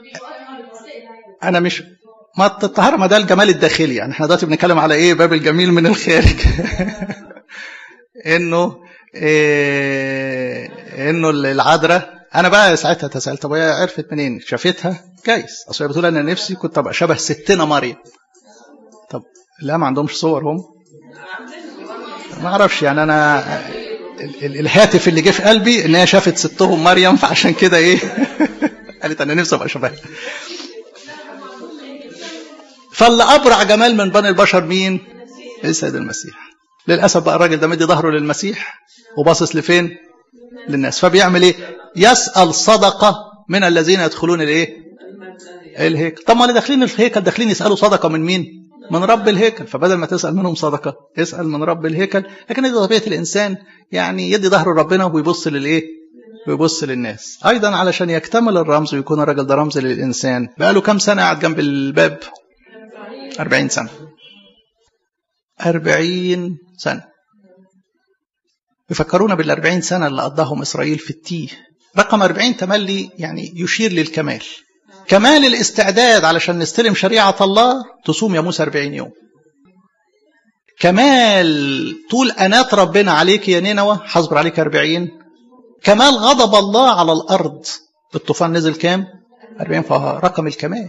انا مش ما الطهاره ما ده الجمال الداخلي يعني احنا دلوقتي بنتكلم على ايه باب الجميل من الخارج انه إيه انه العذراء انا بقى ساعتها تسال طب هي عرفت منين شافتها كويس اصل هي بتقول انا نفسي كنت ابقى شبه ستنا مريم طب لا ما عندهمش صور هم ما اعرفش يعني انا ال- ال- الهاتف اللي جه في قلبي ان هي شافت ستهم مريم فعشان كده ايه قالت انا نفسي ابقى شبهها فاللي ابرع جمال من بني البشر مين السيد المسيح للاسف بقى الراجل ده مدي ظهره للمسيح وباصص لفين للناس فبيعمل ايه يسال صدقه من الذين يدخلون الايه الهيكل طب ما اللي داخلين الهيكل داخلين يسالوا صدقه من مين من رب الهيكل فبدل ما تسال منهم صدقه اسال من رب الهيكل لكن دي طبيعه الانسان يعني يدي ظهره لربنا ويبص للايه ويبص للناس ايضا علشان يكتمل الرمز ويكون الراجل ده رمز للانسان بقاله كام سنه قاعد جنب الباب 40 سنه 40 سنه يفكرونا بالأربعين سنة اللي قضاهم إسرائيل في التيه رقم 40 تملي يعني يشير للكمال كمال الاستعداد علشان نستلم شريعة الله تصوم يا موسى 40 يوم كمال طول أنات ربنا عليك يا نينوى حصبر عليك 40 كمال غضب الله على الأرض الطوفان نزل كام 40 فهو رقم الكمال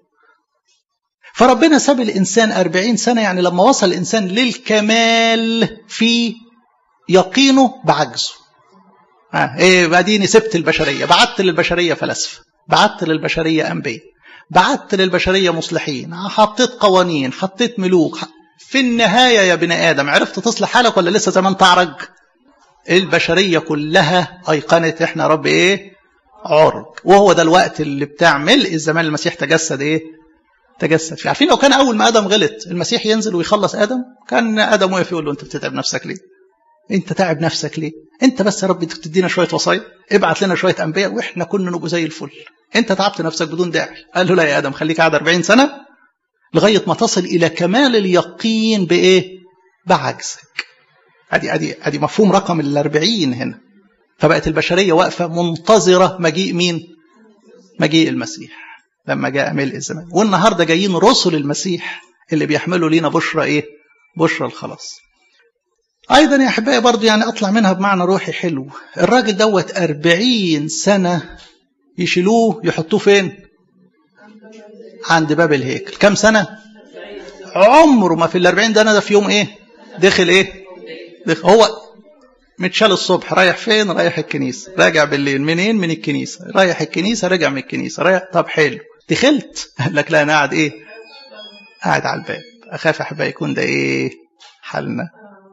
فربنا ساب الإنسان 40 سنة يعني لما وصل الإنسان للكمال في يقينه بعجزه آه ايه بعدين سبت البشريه بعت للبشريه فلاسفه بعت للبشريه انبياء بعت للبشريه مصلحين حطيت قوانين حطيت ملوك في النهايه يا بني ادم عرفت تصلح حالك ولا لسه زمان تعرج البشريه كلها ايقنت احنا رب ايه عرج وهو ده الوقت اللي بتاع ملء الزمان المسيح تجسد ايه تجسد فيه عارفين لو كان اول ما ادم غلط المسيح ينزل ويخلص ادم كان ادم واقف يقول له انت بتتعب نفسك ليه انت تعب نفسك ليه انت بس يا رب تدينا شويه وصايا ابعت لنا شويه انبياء واحنا كنا نبقى زي الفل انت تعبت نفسك بدون داعي قال له لا يا ادم خليك قاعد 40 سنه لغايه ما تصل الى كمال اليقين بايه بعجزك ادي ادي ادي مفهوم رقم ال 40 هنا فبقت البشريه واقفه منتظره مجيء مين مجيء المسيح لما جاء ملء الزمان والنهارده جايين رسل المسيح اللي بيحملوا لينا بشرى ايه بشرى الخلاص أيضا يا أحبائي برضو يعني أطلع منها بمعنى روحي حلو الراجل دوت أربعين سنة يشيلوه يحطوه فين عند باب الهيكل كم سنة عمره ما في الأربعين ده ده في يوم إيه دخل إيه دخل هو متشال الصبح رايح فين رايح الكنيسة راجع بالليل منين من الكنيسة رايح الكنيسة راجع من الكنيسة رايح طب حلو دخلت قال لك لا أنا قاعد إيه قاعد على الباب أخاف أحبائي يكون ده إيه حالنا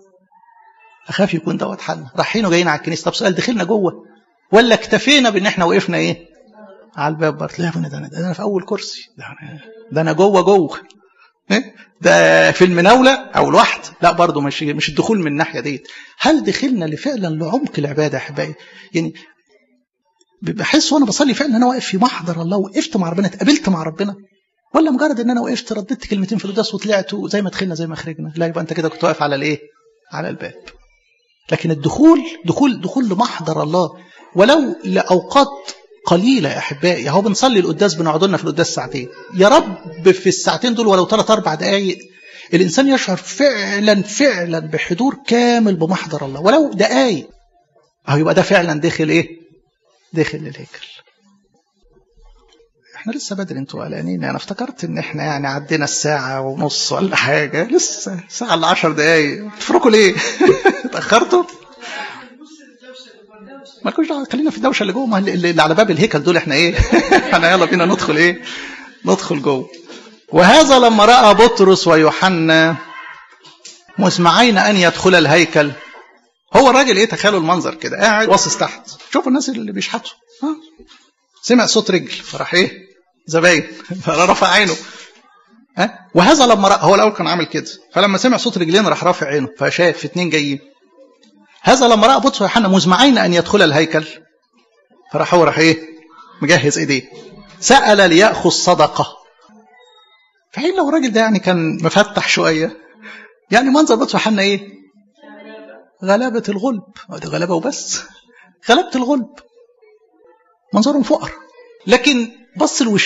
اخاف يكون دوت حالنا رايحين وجايين على الكنيسه طب سؤال دخلنا جوه ولا اكتفينا بان احنا وقفنا ايه على الباب برضه لا يا ابني ده انا ده انا في اول كرسي ده انا ده انا جوه جوه إيه؟ ده في المناوله او الوحد لا برضه مش مش الدخول من الناحيه ديت هل دخلنا لفعلا لعمق العباده يا احبائي يعني بحس وانا بصلي فعلا انا واقف في محضر الله وقفت مع ربنا اتقابلت مع ربنا ولا مجرد ان انا وقفت رددت كلمتين في القداس وطلعت وزي ما دخلنا زي ما خرجنا لا يبقى انت كده كنت واقف على الايه على الباب لكن الدخول دخول دخول لمحضر الله ولو لاوقات قليله يا احبائي اهو بنصلي القداس بنقعد لنا في القداس ساعتين يا رب في الساعتين دول ولو ثلاث اربع دقائق الانسان يشعر فعلا فعلا بحضور كامل بمحضر الله ولو دقائق اهو يبقى ده فعلا داخل ايه داخل الهيكل احنا لسه بدري انتوا قلقانين انا افتكرت ان احنا يعني عدينا الساعة ونص ولا حاجة لسه ساعة الا 10 دقايق تفرقوا ليه؟ اتأخرتوا؟ مالكوش دعوة خلينا في الدوشة اللي جوه ما اللي على باب الهيكل دول احنا ايه؟ احنا يلا بينا ندخل ايه؟ ندخل جوه. وهذا لما رأى بطرس ويوحنا مسمعين أن يدخل الهيكل هو الراجل ايه تخيلوا المنظر كده قاعد باصص تحت شوفوا الناس اللي بيشحتوا ها سمع صوت رجل فراح ايه زباين فرفع عينه ها وهذا لما رأى هو الاول كان عامل كده فلما سمع صوت رجلين راح رافع عينه فشاف اتنين جايين هذا لما راى بطرس ويوحنا مزمعين ان يدخل الهيكل فراح هو راح ايه مجهز ايديه سال لياخذ صدقه فحين لو الراجل ده يعني كان مفتح شويه يعني منظر بطرس ويوحنا ايه غلبة الغلب ده غلبة وبس غلبة الغلب منظرهم فقر لكن بص